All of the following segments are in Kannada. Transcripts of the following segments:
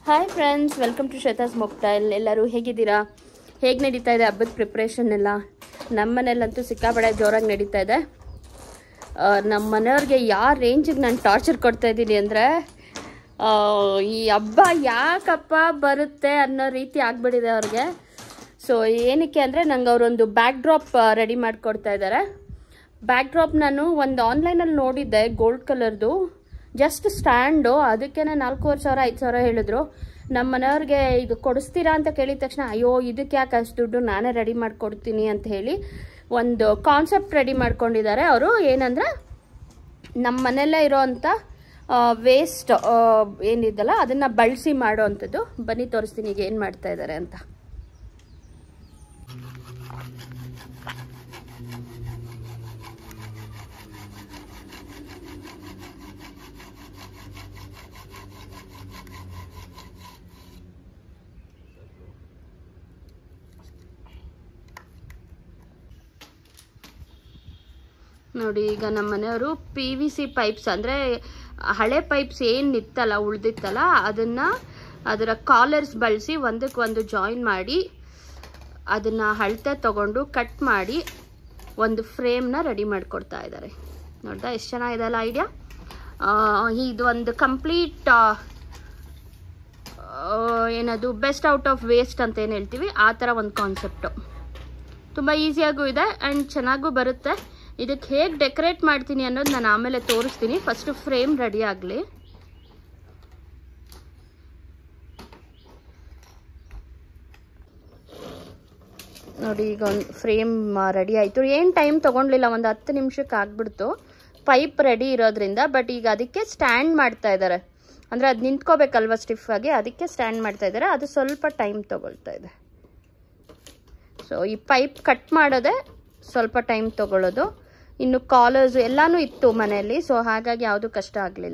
Hi friends welcome to Shweta's mocktail ಎಲ್ಲರೂ ಹೇಗಿದ್ದೀರಾ ಹೇಗೆ ನಡೀತಾ ಇದೆ ಹಬ್ಬದ ಪ್ರಿಪ್ರೇಷನ್ ಎಲ್ಲ ನಮ್ಮ ಮನೇಲಂತೂ ಸಿಕ್ಕಾಪಡೆ ಜೋರಾಗಿ ನಡೀತಾ ಇದೆ ಆ, ನಮ್ಮ ಮನೆಯವ್ರಿಗೆ ಯಾವ ರೇಂಜಿಗೆ ನಾನು ಟಾರ್ಚರ್ ಕೊಡ್ತಾ ಇದ್ದೀನಿ ಅಂದರೆ ಈ ಹಬ್ಬ ಯಾಕಪ್ಪ ಬರುತ್ತೆ ಅನ್ನೋ ರೀತಿ ಆಗ್ಬಿಟ್ಟಿದೆ ಅವ್ರಿಗೆ ಸೊ ಏನಕ್ಕೆ ಅಂದರೆ ನಂಗೆ ಅವರೊಂದು ಬ್ಯಾಕ್ ಡ್ರಾಪ್ ರೆಡಿ ಮಾಡಿಕೊಡ್ತಾ ಇದ್ದಾರೆ ಬ್ಯಾಕ್ ಡ್ರಾಪ್ ನಾನು ಒಂದು ಆನ್ಲೈನಲ್ಲಿ ನೋಡಿದ್ದೆ ಗೋಲ್ಡ್ ಕಲರ್ದು ಜಸ್ಟ್ ಸ್ಟ್ಯಾಂಡು ಅದಕ್ಕೆ ನಾಲ್ಕೂವರೆ ಸಾವಿರ ಐದು ಸಾವಿರ ಹೇಳಿದ್ರು ನಮ್ಮ ಮನೆಯವ್ರಿಗೆ ಇದು ಕೊಡಿಸ್ತೀರಾ ಅಂತ ಕೇಳಿದ ತಕ್ಷಣ ಅಯ್ಯೋ ಇದಕ್ಕೆ ಯಾಕೆ ಅಷ್ಟು ದುಡ್ಡು ನಾನೇ ರೆಡಿ ಮಾಡಿಕೊಡ್ತೀನಿ ಅಂತ ಹೇಳಿ ಒಂದು ಕಾನ್ಸೆಪ್ಟ್ ರೆಡಿ ಮಾಡ್ಕೊಂಡಿದ್ದಾರೆ ಅವರು ಏನಂದರೆ ನಮ್ಮ ಮನೆಯಲ್ಲೇ ಇರೋವಂಥ ವೇಸ್ಟ್ ಏನಿದೆಯಲ್ಲ ಅದನ್ನು ಬಳಸಿ ಮಾಡೋ ಅಂಥದ್ದು ಬನ್ನಿ ತೋರಿಸ್ತೀನಿ ಈಗ ಏನು ಮಾಡ್ತಾ ಇದ್ದಾರೆ ಅಂತ ನೋಡಿ ಈಗ ನಮ್ಮ ಮನೆಯವರು ಪಿ ವಿ ಸಿ ಪೈಪ್ಸ್ ಅಂದರೆ ಹಳೆ ಪೈಪ್ಸ್ ಏನು ಇತ್ತಲ್ಲ ಉಳ್ದಿತ್ತಲ್ಲ ಅದನ್ನು ಅದರ ಕಾಲರ್ಸ್ ಬಳಸಿ ಒಂದಕ್ಕೆ ಒಂದು ಜಾಯಿನ್ ಮಾಡಿ ಅದನ್ನು ಅಳತೆ ತಗೊಂಡು ಕಟ್ ಮಾಡಿ ಒಂದು ಫ್ರೇಮ್ನ ರೆಡಿ ಮಾಡಿಕೊಡ್ತಾ ಇದ್ದಾರೆ ನೋಡ್ದಾ ಎಷ್ಟು ಚೆನ್ನಾಗಿದೆ ಅಲ್ಲ ಐಡಿಯಾ ಇದು ಒಂದು ಕಂಪ್ಲೀಟ್ ಏನದು ಬೆಸ್ಟ್ ಔಟ್ ಆಫ್ ವೇಸ್ಟ್ ಅಂತ ಏನು ಹೇಳ್ತೀವಿ ಆ ಥರ ಒಂದು ಕಾನ್ಸೆಪ್ಟು ತುಂಬ ಈಸಿಯಾಗೂ ಇದೆ ಆ್ಯಂಡ್ ಚೆನ್ನಾಗೂ ಬರುತ್ತೆ ಇದಕ್ಕೆ ಹೇಗೆ ಡೆಕೋರೇಟ್ ಮಾಡ್ತೀನಿ ಅನ್ನೋದು ನಾನು ಆಮೇಲೆ ತೋರಿಸ್ತೀನಿ ಫಸ್ಟು ಫ್ರೇಮ್ ರೆಡಿ ಆಗಲಿ ನೋಡಿ ಈಗ ಒಂದು ಫ್ರೇಮ್ ರೆಡಿ ಆಯಿತು ಏನು ಟೈಮ್ ತೊಗೊಂಡ್ಲಿಲ್ಲ ಒಂದು ಹತ್ತು ನಿಮಿಷಕ್ಕೆ ಆಗ್ಬಿಡ್ತು ಪೈಪ್ ರೆಡಿ ಇರೋದ್ರಿಂದ ಬಟ್ ಈಗ ಅದಕ್ಕೆ ಸ್ಟ್ಯಾಂಡ್ ಮಾಡ್ತಾ ಇದ್ದಾರೆ ಅಂದರೆ ಅದು ನಿಂತ್ಕೋಬೇಕಲ್ವ ಸ್ಟಿಫ್ ಆಗಿ ಅದಕ್ಕೆ ಸ್ಟ್ಯಾಂಡ್ ಮಾಡ್ತಾ ಇದ್ದಾರೆ ಅದು ಸ್ವಲ್ಪ ಟೈಮ್ ತೊಗೊಳ್ತಾ ಇದೆ ಸೊ ಈ ಪೈಪ್ ಕಟ್ ಮಾಡೋದೇ ಸ್ವಲ್ಪ ಟೈಮ್ ತೊಗೊಳ್ಳೋದು ಇನ್ನು ಕಾಲರ್ಸ್ ಎಲ್ಲಾನು ಇತ್ತು ಮನೆಯಲ್ಲಿ ಸೊ ಹಾಗಾಗಿ ಯಾವುದು ಕಷ್ಟ ಆಗಲಿಲ್ಲ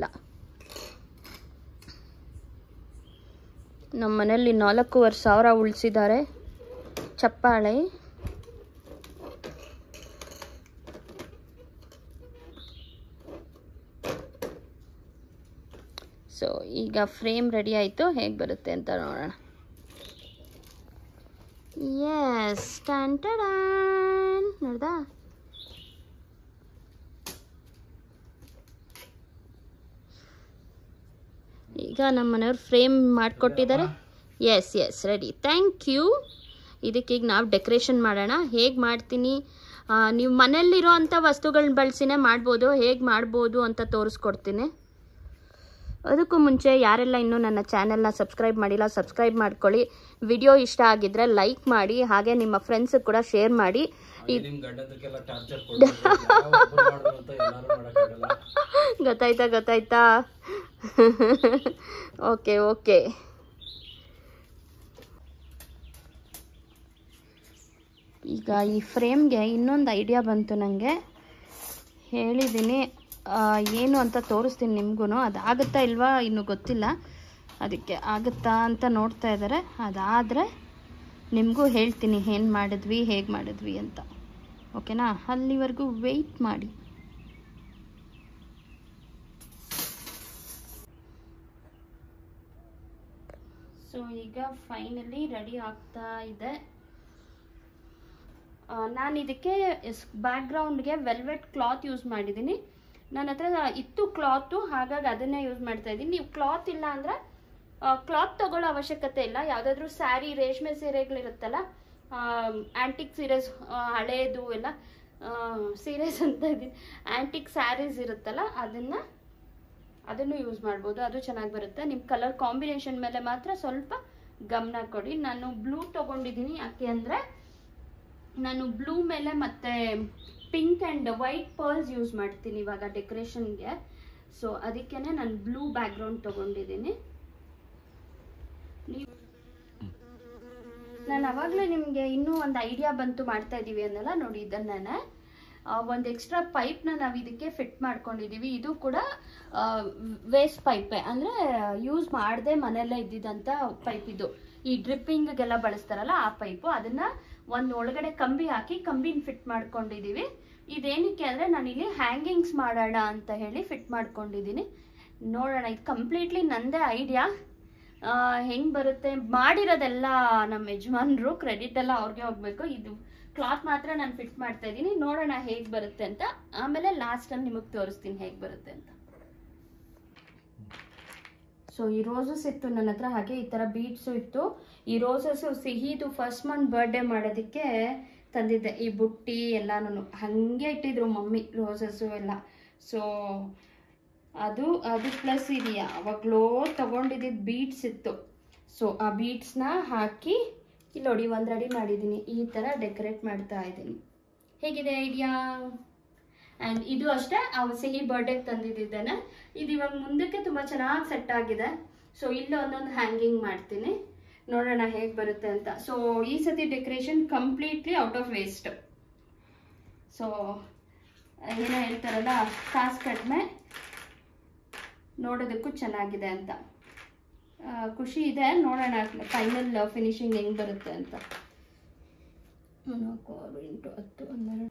ನಮ್ಮ ಮನೆಯಲ್ಲಿ ನಾಲ್ಕೂವರೆ ಸಾವಿರ ಉಳಿಸಿದ್ದಾರೆ ಚಪ್ಪಾಳೆ ಸೊ ಈಗ ಫ್ರೇಮ್ ರೆಡಿ ಆಯಿತು ಹೇಗೆ ಬರುತ್ತೆ ಅಂತ ನೋಡೋಣ ಎಸ್ ಟಂಟಡಾನ್ ನೋಡ್ದಾ ಈಗ ನಮ್ಮ ಮನೆಯವ್ರು ಫ್ರೇಮ್ ಮಾಡಿಕೊಟ್ಟಿದ್ದಾರೆ yes yes ready thank you ಇದಕ್ಕೆ ಈಗ ನಾವು ಡೆಕೋರೇಷನ್ ಮಾಡೋಣ ಹೇಗೆ ಮಾಡ್ತೀನಿ ಆ, ನೀವು ಮನೆಯಲ್ಲಿರೋ ಅಂಥ ವಸ್ತುಗಳನ್ನ ಬಳಸಿನೇ ಮಾಡ್ಬೋದು ಹೇಗೆ ಮಾಡ್ಬೋದು ಅಂತ ತೋರಿಸ್ಕೊಡ್ತೀನಿ ಅದಕ್ಕೂ ಮುಂಚೆ ಯಾರೆಲ್ಲ ಇನ್ನೂ ನನ್ನ ಚಾನೆಲ್ನ ಸಬ್ಸ್ಕ್ರೈಬ್ ಮಾಡಿಲ್ಲ ಸಬ್ಸ್ಕ್ರೈಬ್ ಮಾಡ್ಕೊಳ್ಳಿ ವಿಡಿಯೋ ಇಷ್ಟ ಆಗಿದ್ರೆ ಲೈಕ್ ಮಾಡಿ ಹಾಗೆ ನಿಮ್ಮ ಫ್ರೆಂಡ್ಸಿಗೆ ಕೂಡ ಶೇರ್ ಮಾಡಿ ಈ ನಿಮ್ ಗಂಡದಕ್ಕೆಲ್ಲ ಟಾರ್ಚರ್ ಕೊಡ್ತಾರೆ ಅಂತ ಎಲ್ಲಾರು ಮಾಡಕ್ಕಾಗಲ್ಲ ಗೊತ್ತಾಯ್ತಾ ಗೊತ್ತಾಯ್ತಾ ಓಕೆ ಓಕೆ ಈಗ ಈ ಫ್ರೇಮ್ಗೆ ಇನ್ನೊಂದು ಐಡಿಯಾ ಬಂತು ನನಗೆ ಹೇಳಿದ್ದೀನಿ ಆ, ಏನು ಅಂತ ತೋರಿಸ್ತೀನಿ ನಿಮಗೂ ಅದಾಗುತ್ತಾ ಇಲ್ವಾ ಇನ್ನೂ ಗೊತ್ತಿಲ್ಲ ಅದಕ್ಕೆ ಆಗುತ್ತಾ ಅಂತ ನೋಡ್ತಾ ಇದ್ದಾರೆ ಅದಾದರೆ ನಿಮಗೂ ಹೇಳ್ತೀನಿ ಏನು ಮಾಡಿದ್ವಿ ಹೇಗೆ ಮಾಡಿದ್ವಿ ಅಂತ ಓಕೆನಾ ಅಲ್ಲಿವರೆಗೂ ವೆಯ್ಟ್ ಮಾಡಿ ಸೊ ಈಗ ಫೈನಲಿ ರೆಡಿ ಆಗ್ತಾ ಇದೆ ನಾನು ಇದಕ್ಕೆ ಬ್ಯಾಕ್ಗ್ರೌಂಡ್ಗೆ ವೆಲ್ವೆಟ್ ಕ್ಲಾತ್ ಯೂಸ್ ಮಾಡಿದ್ದೀನಿ ನನ್ನ ಹತ್ರ ಇತ್ತು ಕ್ಲಾತು ಹಾಗಾಗಿ ಅದನ್ನೇ ಯೂಸ್ ಮಾಡ್ತಾ ಇದ್ದೀನಿ ನೀವು ಕ್ಲಾತ್ ಇಲ್ಲ ಅಂದರೆ ಕ್ಲಾತ್ ತಗೊಳ್ಳೋ ಅವಶ್ಯಕತೆ ಇಲ್ಲ ಯಾವುದಾದ್ರೂ ಸ್ಯಾರಿ ರೇಷ್ಮೆ ಸೀರೆಗಳಿರುತ್ತಲ್ಲ ಆ್ಯಂಟಿಕ್ ಸೀರೆಸ್ ಹಳೇದು ಎಲ್ಲ ಸೀರೆಸ್ ಅಂತ ಇದ್ದೀನಿ ಆ್ಯಂಟಿಕ್ ಸ್ಯಾರೀಸ್ ಇರುತ್ತಲ್ಲ ಅದನ್ನು ಅದನ್ನು ಯೂಸ್ ಮಾಡ್ಬೋದು ಅದು ಚೆನ್ನಾಗಿ ಬರುತ್ತೆ ನಿಮ್ಮ ಕಲರ್ ಕಾಂಬಿನೇಷನ್ ಮೇಲೆ ಮಾತ್ರ ಸ್ವಲ್ಪ ಗಮನ ಕೊಡಿ ನಾನು ಬ್ಲೂ ತೊಗೊಂಡಿದ್ದೀನಿ ಯಾಕೆ ಅಂದರೆ ನಾನು ಬ್ಲೂ ಮೇಲೆ ಮತ್ತೆ pink and white pearls use ಮಾಡ್ತೀನಿ ಇವಾಗ ಡೆಕೋರೇಷನ್ಗೆ ಸೊ ಅದಕ್ಕೇ ನಾನು ಬ್ಲೂ ಬ್ಯಾಕ್ಗ್ರೌಂಡ್ ತೊಗೊಂಡಿದ್ದೀನಿ ನೀವು ನಾನು ಅವಾಗಲೇ ನಿಮಗೆ ಇನ್ನೂ ಒಂದು ಐಡಿಯಾ ಬಂತು ಮಾಡ್ತಾ ಇದ್ದೀವಿ ಅನ್ನಲ್ಲ ನೋಡಿ ಇದನ್ನೇ ಒಂದು ಎಕ್ಸ್ಟ್ರಾ ಪೈಪ್ನ ನಾವು ಇದಕ್ಕೆ ಫಿಟ್ ಮಾಡ್ಕೊಂಡಿದ್ದೀವಿ ಇದು ಕೂಡ ವೇಸ್ಟ್ ಪೈಪೇ ಅಂದರೆ ಯೂಸ್ ಮಾಡದೆ ಮನೆಯಲ್ಲೇ ಇದ್ದಿದ್ದಂಥ ಪೈಪ್ ಇದು ಈ ಡ್ರಿಪ್ಪಿಂಗ್ಗೆಲ್ಲ ಬಳಸ್ತಾರಲ್ಲ ಆ ಪೈಪು ಅದನ್ನು ಒಂದು ಒಳಗಡೆ ಕಂಬಿ ಹಾಕಿ ಕಂಬಿನ ಫಿಟ್ ಮಾಡ್ಕೊಂಡಿದ್ದೀವಿ ಇದೇನಕ್ಕೆ ಅಂದರೆ ನಾನಿಲ್ಲಿ ಹ್ಯಾಂಗಿಂಗ್ಸ್ ಮಾಡೋಣ ಅಂತ ಹೇಳಿ ಫಿಟ್ ಮಾಡ್ಕೊಂಡಿದ್ದೀನಿ ನೋಡೋಣ ಇದು ಕಂಪ್ಲೀಟ್ಲಿ ನಂದೇ ಐಡಿಯಾ ಹೆಂಗೆ ಬರುತ್ತೆ ಮಾಡಿರೋದೆಲ್ಲ ನಮ್ಮ ಯಜಮಾನ್ರು ಕ್ರೆಡಿಟ್ ಎಲ್ಲ ಅವ್ರಿಗೆ ಹೋಗ್ಬೇಕು ಇದು ಕ್ಲಾತ್ ಮಾತ್ರ ನಾನು ಫಿಟ್ ಮಾಡ್ತಾ ಇದ್ದೀನಿ ನೋಡೋಣ ಹೇಗೆ ಬರುತ್ತೆ ಅಂತ ಆಮೇಲೆ ಲಾಸ್ಟಲ್ಲಿ ನಿಮಗೆ ತೋರಿಸ್ತೀನಿ ಹೇಗೆ ಬರುತ್ತೆ ಅಂತ ಸೊ ಈ ರೋಸಸ್ ಇತ್ತು ನನ್ನ ಹತ್ರ ಹಾಗೆ ಈ ಥರ ಬೀಡ್ಸು ಇತ್ತು ಈ ರೋಸಸ್ಸು ಸಿಹಿದು ಫಸ್ಟ್ ಮಂತ್ ಬರ್ಡೇ ಮಾಡೋದಕ್ಕೆ ತಂದಿದ್ದೆ ಈ ಬುಟ್ಟಿ ಎಲ್ಲಾನು ಹಾಗೆ ಇಟ್ಟಿದ್ರು ಮಮ್ಮಿ ರೋಸಸ್ಸು ಎಲ್ಲ ಸೊ ಅದು ಅದು ಪ್ಲಸ್ ಇದು ಯಾವಾಗಲೋ ತಗೊಂಡಿದ್ದಿದ್ದು ಬೀಡ್ಸ್ ಇತ್ತು ಸೊ ಆ ಬೀಡ್ಸ್ನ ಹಾಕಿ ಇಲ್ಲಿ ನೋಡಿ ಒಂದು ರೆಡಿ ಮಾಡಿದ್ದೀನಿ ಈ ಥರ ಡೆಕೋರೇಟ್ ಮಾಡ್ತಾ ಇದ್ದೀನಿ ಹೇಗಿದೆ ಐಡಿಯಾ ಆ್ಯಂಡ್ ಇದು ಅಷ್ಟೇ ಅವ ಸಿಹಿ ಬರ್ಡೇಗೆ ತಂದಿದ್ದೇನೆ ಇದು ಇವಾಗ ಮುಂದಕ್ಕೆ ತುಂಬ ಚೆನ್ನಾಗಿ ಸೆಟ್ ಆಗಿದೆ ಸೊ ಇಲ್ಲಿ ಒಂದೊಂದು ಹ್ಯಾಂಗಿಂಗ್ ಮಾಡ್ತೀನಿ ನೋಡೋಣ ಹೇಗೆ ಬರುತ್ತೆ ಅಂತ ಸೊ ಈ ಸತಿ decoration completely out of waste so ಏನೋ ಹೇಳ್ತಾರಲ್ಲ ಕಾಸು ಕಡಿಮೆ ನೋಡೋದಕ್ಕೂ ಚೆನ್ನಾಗಿದೆ ಅಂತ ಆ, ಖುಷಿ ಇದೆ ನೋಡೋಣ ಫೈನಲ್ ಫಿನಿಶಿಂಗ್ ಹೆಂಗೆ ಬರುತ್ತೆ ಅಂತ ನಾಲ್ಕು ಆರು ಎಂಟು ಹತ್ತು ಹನ್ನೆರಡು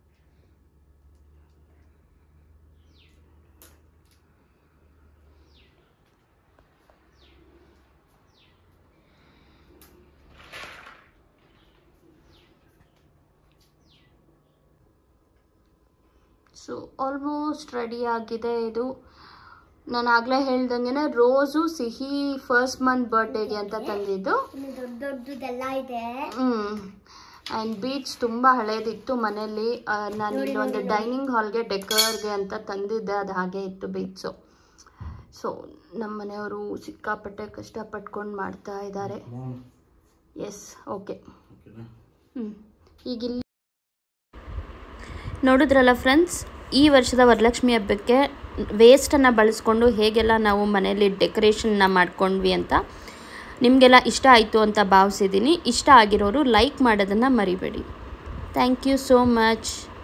ಸೊ ಆಲ್ಮೋಸ್ಟ್ ರೆಡಿ ಆಗಿದೆ ಇದು ನಾನು ಆಗಲೇ ಹೇಳ್ದಂಗೆ ರೋಸು ಸಿಹಿ ಫಸ್ಟ್ ಮಂತ್ ಬರ್ಡೇಗೆ ಅಂತ ತಂದಿದ್ದು ಇನ್ನು ದೊಡ್ಡ ದೊಡ್ಡದೆಲ್ಲ ಇದೆ ಹ್ಮ್ ಆ್ಯಂಡ್ ಬೀಚ್ ತುಂಬ ಹಳೇದಿತ್ತು ಮನೆಯಲ್ಲಿ ನಾನು ಇಲ್ಲಿ ಒಂದು ಡೈನಿಂಗ್ ಹಾಲ್ಗೆ ಡೆಕರ್ಗೆ ಅಂತ ತಂದಿದ್ದೆ ಅದು ಹಾಗೆ ಇತ್ತು ಬೀಚು ಸೊ ನಮ್ಮ ಮನೆಯವರು ಸಿಕ್ಕಾಪಟ್ಟೆ ಕಷ್ಟಪಟ್ಕೊಂಡು ಮಾಡ್ತಾ ಇದ್ದಾರೆ ಹ್ಮ್. ಎಸ್ ಓಕೆ ಓಕೆನಾ ಹ್ಞೂ ಈಗಿಲ್ಲಿ ನೋಡಿದ್ರಲ್ಲ ಫ್ರೆಂಡ್ಸ್ ಈ ವರ್ಷದ ವರಲಕ್ಷ್ಮಿ ಹಬ್ಬಕ್ಕೆ ವೇಸ್ಟನ್ನು ಬಳಸ್ಕೊಂಡು ಹೇಗೆಲ್ಲ ನಾವು ಮನೆಯಲ್ಲಿ ಡೆಕೋರೇಷನ್ನ ಮಾಡ್ಕೊಂಡ್ವಿ ಅಂತ ನಿಮಗೆಲ್ಲ ಇಷ್ಟ ಆಯಿತು ಅಂತ ಭಾವಿಸಿದ್ದೀನಿ ಇಷ್ಟ ಆಗಿರೋರು ಲೈಕ್ ಮಾಡೋದನ್ನು ಮರಿಬೇಡಿ ಥ್ಯಾಂಕ್ ಯು ಸೋ ಮಚ್